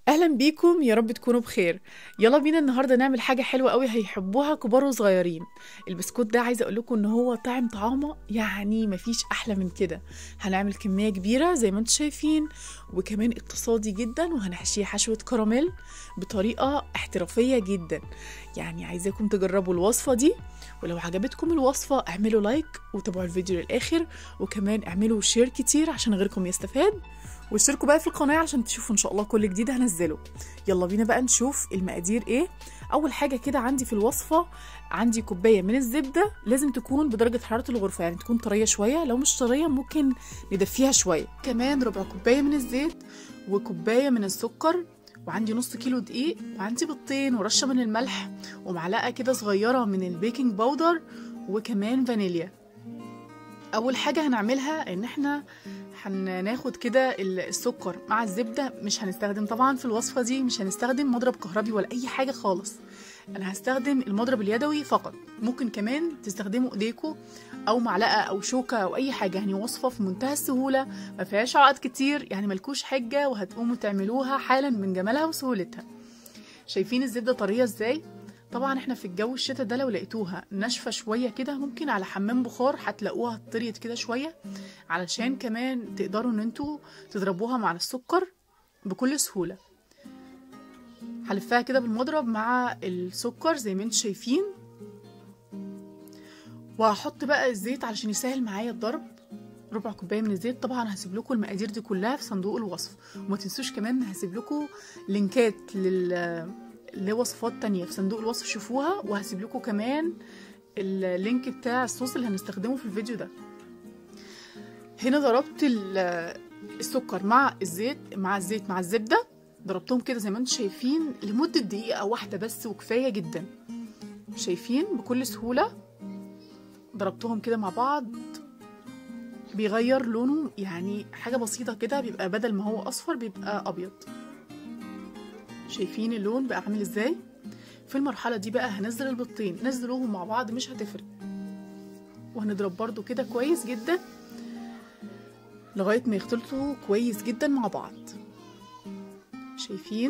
اهلا بيكم يا رب تكونوا بخير يلا بينا النهارده نعمل حاجه حلوه قوي هيحبوها كبار وصغيرين البسكوت ده عايزه اقول لكم ان هو طعم طعامه يعني مفيش احلى من كده هنعمل كميه كبيره زي ما انتم شايفين وكمان اقتصادي جدا وهنحشيه حشوه كراميل بطريقه احترافيه جدا يعني عايزاكم تجربوا الوصفه دي ولو عجبتكم الوصفه اعملوا لايك وتابعوا الفيديو للاخر وكمان اعملوا شير كتير عشان غيركم يستفاد واشتركوا بقى في القناة عشان تشوفوا ان شاء الله كل جديد هنزله يلا بينا بقى نشوف المقادير ايه اول حاجة كده عندي في الوصفة عندي كوباية من الزبدة لازم تكون بدرجة حرارة الغرفة يعني تكون طرية شوية لو مش طرية ممكن ندفيها شوية كمان ربع كوباية من الزيت وكوباية من السكر وعندي نص كيلو دقيق وعندي بيضتين ورشة من الملح ومعلقة كده صغيرة من البيكنج باودر وكمان فانيليا اول حاجة هنعملها ان احنا هناخد كده السكر مع الزبده مش هنستخدم طبعا في الوصفه دي مش هنستخدم مضرب كهربي ولا اي حاجه خالص انا هستخدم المضرب اليدوي فقط ممكن كمان تستخدموا ايديكوا او معلقه او شوكه او اي حاجه يعني وصفه في منتهى السهوله ما فيهاش عقد كتير يعني ملكوش حجه وهتقوموا تعملوها حالا من جمالها وسهولتها شايفين الزبده طريه ازاي طبعا احنا في الجو الشتاء ده لو لقيتوها ناشفه شويه كده ممكن على حمام بخار هتلاقوها طريت كده شويه علشان كمان تقدروا ان انتوا تضربوها مع السكر بكل سهوله هلفها كده بالمضرب مع السكر زي ما انتوا شايفين وهحط بقى الزيت علشان يسهل معايا الضرب ربع كوبايه من الزيت طبعا هسيب لكم المقادير دي كلها في صندوق الوصف وما تنسوش كمان هسيب لكم لينكات لل لوصفات تانية في صندوق الوصف شوفوها وهسيب لكم كمان اللينك بتاع الصوص اللي هنستخدمه في الفيديو ده هنا ضربت السكر مع الزيت مع الزيت مع الزبدة ضربتهم كده زي ما انتم شايفين لمدة دقيقة واحدة بس وكفاية جدا شايفين بكل سهولة ضربتهم كده مع بعض بيغير لونه يعني حاجة بسيطة كده بيبقى بدل ما هو أصفر بيبقى أبيض شايفين اللون بقى عامل ازاي في المرحلة دي بقى هنزل البيضتين نزلوهم مع بعض مش هتفرق وهنضرب برضو كده كويس جدا لغاية ما يختلطوا كويس جدا مع بعض شايفين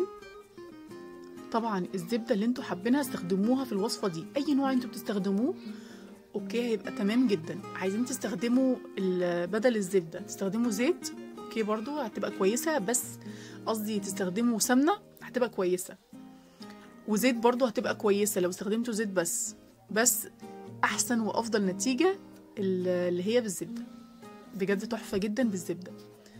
طبعا الزبدة اللي انتوا حابينها استخدموها في الوصفة دي اي نوع انتوا بتستخدموه اوكي هيبقى تمام جدا عايزين تستخدموا بدل الزبدة تستخدموا زيت اوكي برضو هتبقى كويسة بس قصدي تستخدموا سمنة هتبقى كويسة وزيت برضو هتبقى كويسة لو استخدمتوا زيت بس بس أحسن وأفضل نتيجة اللي هي بالزبدة بجد تحفة جدا بالزبدة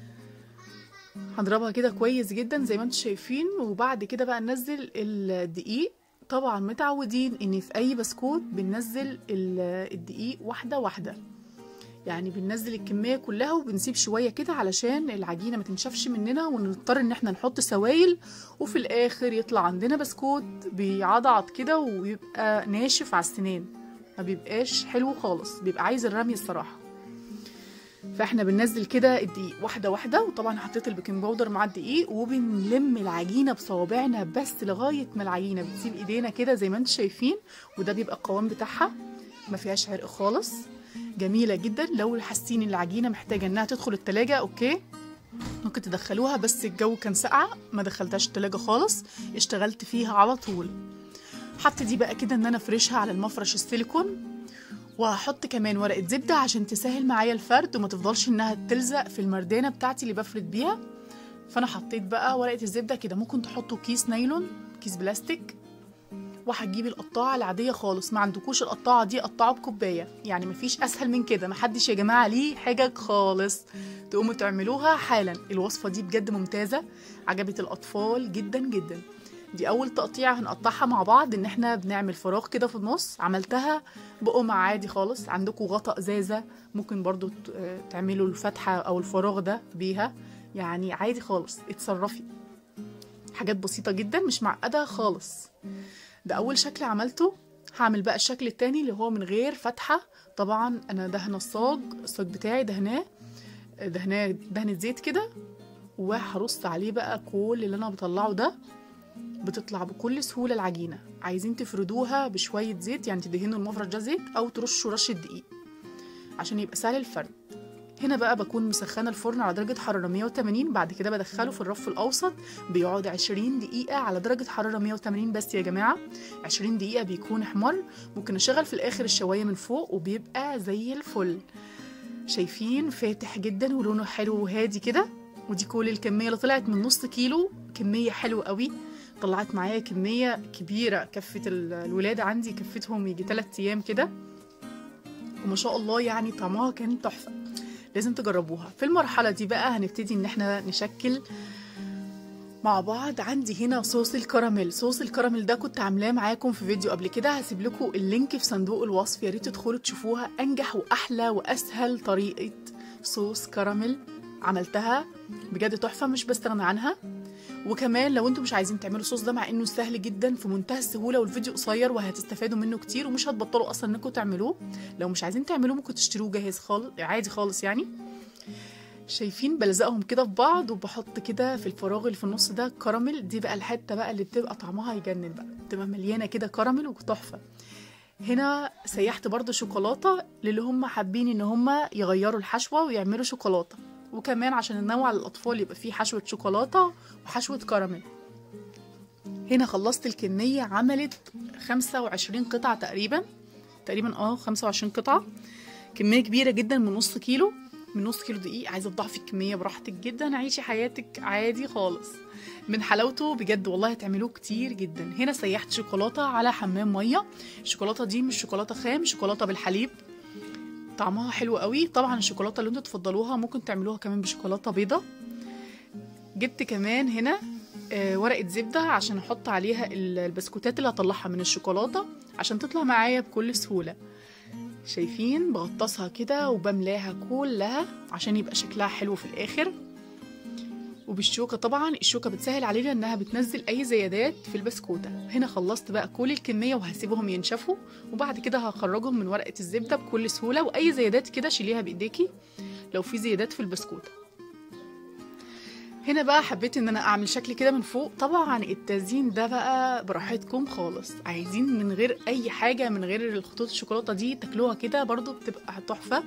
هنضربها كده كويس جدا زي ما انتم شايفين وبعد كده بقى ننزل الدقيق طبعا متعودين ان في اي بسكوت بننزل الدقيق واحدة واحدة يعني بننزل الكمية كلها وبنسيب شوية كده علشان العجينة ما تنشفش مننا ونضطر ان احنا نحط سوائل وفي الاخر يطلع عندنا بسكوت بيعضعض كده ويبقى ناشف على السنان ما بيبقاش حلو خالص بيبقى عايز الرمي الصراحة فاحنا بننزل كده الدقيق واحدة واحدة وطبعا حطيت البيكنج باودر مع الدقيق وبنلم العجينة بصوابعنا بس لغاية ما العجينة بتسيب ايدينا كده زي ما انتم شايفين وده بيبقى القوام بتاعها ما فيهاش عرق خالص جميله جدا لو حاسين ان العجينه محتاجه انها تدخل التلاجة اوكي ممكن تدخلوها بس الجو كان ساقعه ما دخلتهاش التلاجة خالص اشتغلت فيها على طول حط دي بقى كده ان انا افرشها على المفرش السيليكون وهحط كمان ورقه زبده عشان تسهل معايا الفرد وما تفضلش انها تلزق في المردانه بتاعتي اللي بفرد بيها فانا حطيت بقى ورقه الزبده كده ممكن تحطوا كيس نايلون كيس بلاستيك وهتجيبي القطاعة العادية خالص ما عندكوش القطاعة دي قطعوا بكوباية يعني مفيش أسهل من كده محدش يا جماعة ليه حجج خالص تقوموا تعملوها حالا الوصفة دي بجد ممتازة عجبت الأطفال جدا جدا دي أول تقطيعة هنقطعها مع بعض إن احنا بنعمل فراغ كده في النص عملتها بقمع عادي خالص عندكم غطا إزازة ممكن برضو تعملوا الفتحة أو الفراغ ده بيها يعني عادي خالص اتصرفي حاجات بسيطة جدا مش معقدة خالص ده اول شكل عملته هعمل بقى الشكل التاني اللي هو من غير فتحه طبعا انا دهنه الصاج الصاج بتاعي دهناه دهناه دهنه زيت كده وهرص عليه بقى كل اللي انا بطلعه ده بتطلع بكل سهوله العجينه عايزين تفردوها بشويه زيت يعني تدهنوا المفرش ده زيت او ترشوا رشه دقيق عشان يبقى سهل الفرد هنا بقى بكون مسخنه الفرن على درجه حراره 180 بعد كده بدخله في الرف الاوسط بيقعد 20 دقيقه على درجه حراره 180 بس يا جماعه 20 دقيقه بيكون احمر ممكن اشغل في الاخر الشوايه من فوق وبيبقى زي الفل شايفين فاتح جدا ولونه حلو وهادي كده ودي كل الكميه اللي طلعت من نص كيلو كميه حلوه قوي طلعت معايا كميه كبيره كفه ال- الولاده عندي كفتهم يجي 3 ايام كده وما شاء الله يعني طعمها كان تحفه لازم تجربوها في المرحله دي بقى هنبتدي ان احنا نشكل مع بعض عندي هنا صوص الكراميل صوص الكراميل ده كنت عاملاه معاكم في فيديو قبل كده هسيب لكم اللينك في صندوق الوصف يا ريت تدخلوا تشوفوها انجح واحلى واسهل طريقه صوص كراميل عملتها بجد تحفه مش بستغنى عنها وكمان لو انتم مش عايزين تعملوا الصوص ده مع انه سهل جدا في منتهى السهوله والفيديو قصير وهتستفادوا منه كتير ومش هتبطلوا اصلا انكم تعملوه لو مش عايزين تعملوه ممكن تشتروه جاهز خالص عادي خالص يعني شايفين بلزقهم كده في بعض وبحط كده في الفراغ اللي في النص ده كراميل دي بقى الحته بقى اللي بتبقى طعمها يجنن بقى بتبقى مليانه كده كراميل وتحفه هنا سيحت برضو شوكولاته للي هم حابين ان هم يغيروا الحشوه ويعملوا شوكولاته وكمان عشان ننوع للاطفال يبقى فيه حشوه شوكولاته وحشوه كراميل هنا خلصت الكميه عملت 25 قطعه تقريبا تقريبا اه 25 قطعه كميه كبيره جدا من نص كيلو من نص كيلو دقيق عايزه تضاعفي الكميه براحتك جدا عيشي حياتك عادي خالص من حلاوته بجد والله هتعملوه كتير جدا هنا سيحت شوكولاته على حمام ميه الشوكولاته دي مش شوكولاته خام شوكولاته بالحليب طعمها حلو قوي طبعا الشوكولاته اللي انتوا تفضلوها ممكن تعملوها كمان بشوكولاته بيضه جبت كمان هنا آه، ورقه زبده عشان احط عليها ال- البسكوتات اللي هطلعها من الشوكولاته عشان تطلع معايا بكل سهوله شايفين بغطسها كده وبملاها كلها عشان يبقى شكلها حلو في الاخر وبالشوكة طبعا الشوكة بتسهل علينا انها بتنزل اي زيادات في البسكوتة هنا خلصت بقى كل الكمية وهسيبهم ينشفوا وبعد كده هخرجهم من ورقة الزبدة بكل سهولة واي زيادات كده شيليها بايديكي لو في زيادات في البسكوتة هنا بقى حبيت ان انا اعمل شكل كده من فوق طبعا التزيين ده بقى براحتكم خالص عايزين من غير اي حاجه من غير الخطوط الشوكولاته دي تاكلوها كده برضو بتبقى تحفه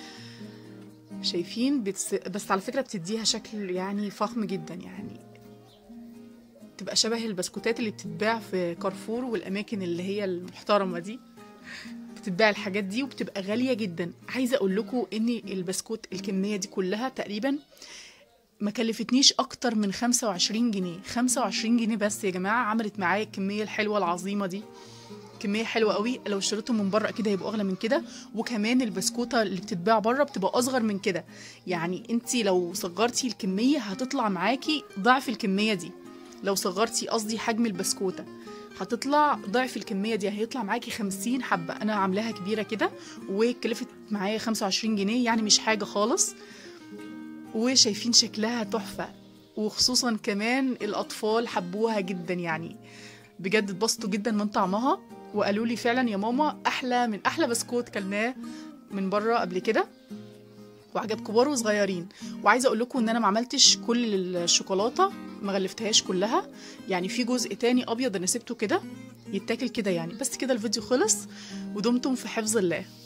شايفين بتس... بس على فكره بتديها شكل يعني فخم جدا يعني تبقى شبه البسكوتات اللي بتتباع في كارفور والاماكن اللي هي المحترمه دي بتتباع الحاجات دي وبتبقى غاليه جدا عايزه اقول لكم ان البسكوت الكميه دي كلها تقريبا ما كلفتنيش اكتر من 25 جنيه 25 جنيه بس يا جماعه عملت معايا الكميه الحلوه العظيمه دي كميه حلوه قوي لو اشتريتهم من بره اكيد هيبقوا اغلى من كده وكمان البسكوته اللي بتتباع بره بتبقى اصغر من كده يعني انت لو صغرتي الكميه هتطلع معاكي ضعف الكميه دي لو صغرتي قصدي حجم البسكوته هتطلع ضعف الكميه دي هيطلع معاكي 50 حبه انا عاملاها كبيره كده وكلفت معايا 25 جنيه يعني مش حاجه خالص وشايفين شكلها تحفة وخصوصا كمان الأطفال حبوها جدا يعني بجد اتبسطوا جدا من طعمها وقالوا لي فعلا يا ماما أحلى من أحلى بسكوت كلناه من بره قبل كده وعجب كبار وصغيرين وعايزه اقول لكم ان انا ما عملتش كل الشوكولاته ما غلفتهاش كلها يعني في جزء تاني ابيض انا سبته كده يتاكل كده يعني بس كده الفيديو خلص ودمتم في حفظ الله